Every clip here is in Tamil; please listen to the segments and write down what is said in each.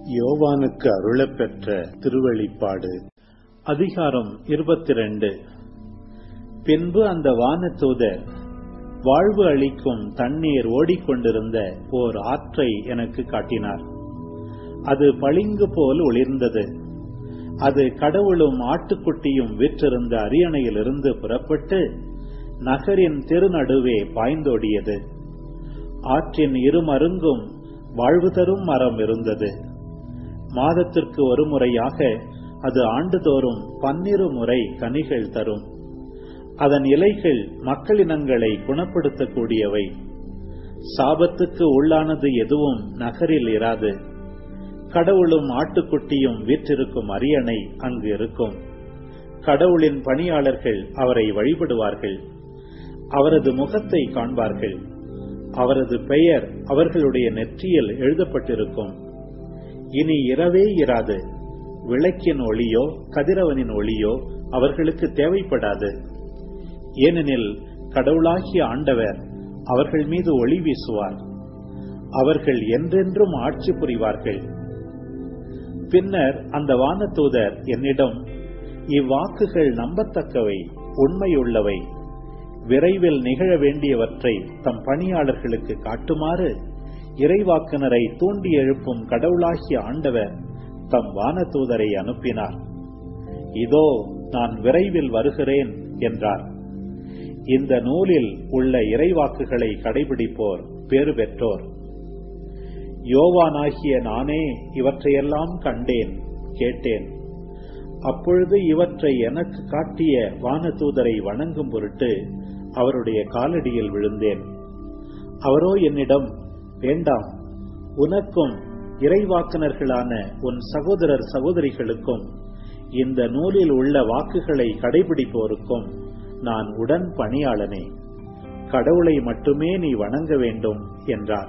யோவானுக்கு அருளப்பெற்ற திருவெளிப்பாடு அதிகாரம் இருபத்தி ரெண்டு பின்பு அந்த வானதூதர் வாழ்வு அளிக்கும் தண்ணீர் ஓடிக்கொண்டிருந்த ஓர் ஆற்றை எனக்கு காட்டினார் அது பளிங்கு போல் ஒளிர்ந்தது அது கடவுளும் ஆட்டுக்குட்டியும் விற்றிருந்த அரியணையிலிருந்து புறப்பட்டு நகரின் திருநடுவே பாய்ந்தோடியது ஆற்றின் இருமருங்கும் வாழ்வு தரும் மரம் இருந்தது மாதத்திற்கு ஒரு முறையாக அது ஆண்டுதோறும் பன்னிரு முறை கனிகள் தரும் அதன் இலைகள் மக்களினங்களை குணப்படுத்தக்கூடியவை சாபத்துக்கு உள்ளானது எதுவும் நகரில் இராது கடவுளும் ஆட்டுக்குட்டியும் வீற்றிருக்கும் அரியணை அங்கு இருக்கும் கடவுளின் பணியாளர்கள் அவரை வழிபடுவார்கள் அவரது முகத்தை காண்பார்கள் அவரது பெயர் அவர்களுடைய நெற்றியில் எழுதப்பட்டிருக்கும் இனி இரவே இராது விளக்கின் ஒளியோ கதிரவனின் ஒளியோ அவர்களுக்கு தேவைப்படாது ஏனெனில் கடவுளாகிய ஆண்டவர் அவர்கள் மீது ஒளி வீசுவார் அவர்கள் என்றென்றும் ஆட்சி புரிவார்கள் பின்னர் அந்த வானதூதர் என்னிடம் இவ்வாக்குகள் நம்பத்தக்கவை உண்மையுள்ளவை விரைவில் நிகழ வேண்டியவற்றை தம் பணியாளர்களுக்கு காட்டுமாறு இறைவாக்குனரை தூண்டி எழுப்பும் கடவுளாகிய ஆண்டவர் தம் வானதூதரை அனுப்பினார் இதோ நான் விரைவில் வருகிறேன் என்றார் இந்த நூலில் உள்ள இறைவாக்குகளை கடைபிடிப்போர் பேறு பெற்றோர் யோவானாகிய நானே இவற்றையெல்லாம் கண்டேன் கேட்டேன் அப்பொழுது இவற்றை எனக்கு காட்டிய வானதூதரை வணங்கும் பொருட்டு அவருடைய காலடியில் விழுந்தேன் அவரோ என்னிடம் வேண்டாம் உனக்கும் இறைவாக்குனர்களான உன் சகோதரர் சகோதரிகளுக்கும் இந்த நூலில் உள்ள வாக்குகளை கடைபிடிப்போருக்கும் நான் உடன் பணியாளனே கடவுளை மட்டுமே நீ வணங்க வேண்டும் என்றார்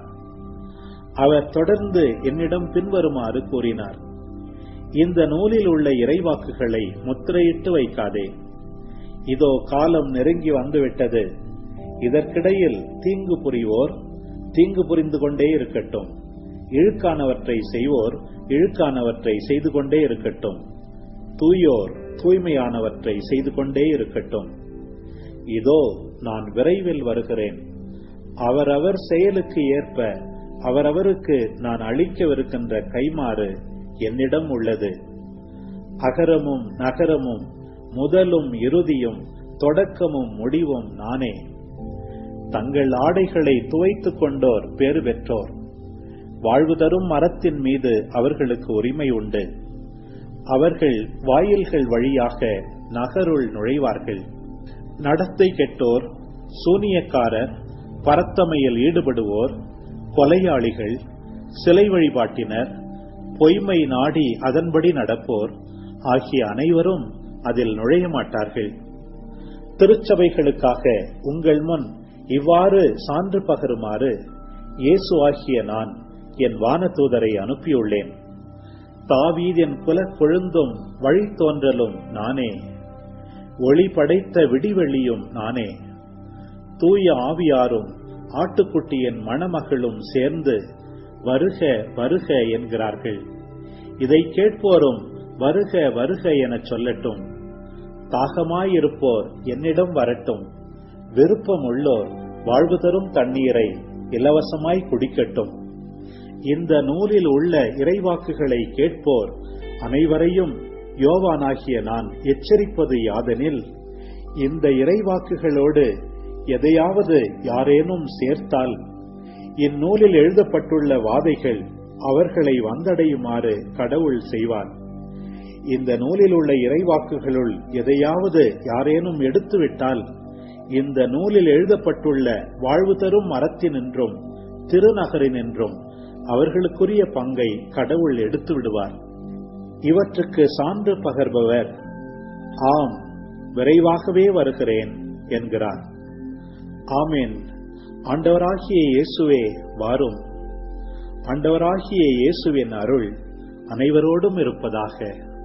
அவர் தொடர்ந்து என்னிடம் பின்வருமாறு கூறினார் இந்த நூலில் உள்ள இறைவாக்குகளை முத்திரையிட்டு வைக்காதே இதோ காலம் நெருங்கி வந்துவிட்டது இதற்கிடையில் தீங்கு புரிவோர் தீங்கு புரிந்து கொண்டே இருக்கட்டும் இழுக்கானவற்றை செய்வோர் இழுக்கானவற்றை செய்து கொண்டே இருக்கட்டும் தூயோர் தூய்மையானவற்றை செய்து கொண்டே இருக்கட்டும் இதோ நான் விரைவில் வருகிறேன் அவரவர் செயலுக்கு ஏற்ப அவரவருக்கு நான் அளிக்கவிருக்கின்ற கைமாறு என்னிடம் உள்ளது அகரமும் நகரமும் முதலும் இறுதியும் தொடக்கமும் முடிவும் நானே தங்கள் ஆடைகளை துவைத்துக் கொண்டோர் பேறு பெற்றோர் வாழ்வு தரும் மரத்தின் மீது அவர்களுக்கு உரிமை உண்டு அவர்கள் வாயில்கள் வழியாக நகருள் நுழைவார்கள் நடத்தை கெட்டோர் சூனியக்காரர் பரத்தமையில் ஈடுபடுவோர் கொலையாளிகள் சிலை வழிபாட்டினர் பொய்மை நாடி அதன்படி நடப்போர் ஆகிய அனைவரும் அதில் நுழைய மாட்டார்கள் திருச்சபைகளுக்காக உங்கள் முன் இவ்வாறு சான்று பகருமாறு இயேசு ஆகிய நான் என் வானதூதரை அனுப்பியுள்ளேன் தாவீதின் குல கொழுந்தும் வழித்தோன்றலும் நானே ஒளி படைத்த விடிவெளியும் நானே தூய ஆவியாரும் ஆட்டுக்குட்டியின் மணமகளும் சேர்ந்து வருக வருக என்கிறார்கள் இதை கேட்போரும் வருக வருக எனச் சொல்லட்டும் தாகமாயிருப்போர் என்னிடம் வரட்டும் விருப்பம் உள்ளோர் வாழ்வு தரும் தண்ணீரை இலவசமாய் குடிக்கட்டும் இந்த நூலில் உள்ள இறைவாக்குகளை கேட்போர் அனைவரையும் யோவானாகிய நான் எச்சரிப்பது யாதெனில் இந்த இறைவாக்குகளோடு எதையாவது யாரேனும் சேர்த்தால் இந்நூலில் எழுதப்பட்டுள்ள வாதைகள் அவர்களை வந்தடையுமாறு கடவுள் செய்வார் இந்த நூலில் உள்ள இறைவாக்குகளுள் எதையாவது யாரேனும் எடுத்துவிட்டால் இந்த நூலில் எழுதப்பட்டுள்ள வாழ்வு தரும் மரத்தினின்றும் திருநகரினின்றும் அவர்களுக்குரிய பங்கை கடவுள் எடுத்து விடுவார் இவற்றுக்கு சான்று பகர்பவர் ஆம் விரைவாகவே வருகிறேன் என்கிறார் ஆமேன் ஆண்டவராகிய இயேசுவே வாரும் ஆண்டவராகிய இயேசுவின் அருள் அனைவரோடும் இருப்பதாக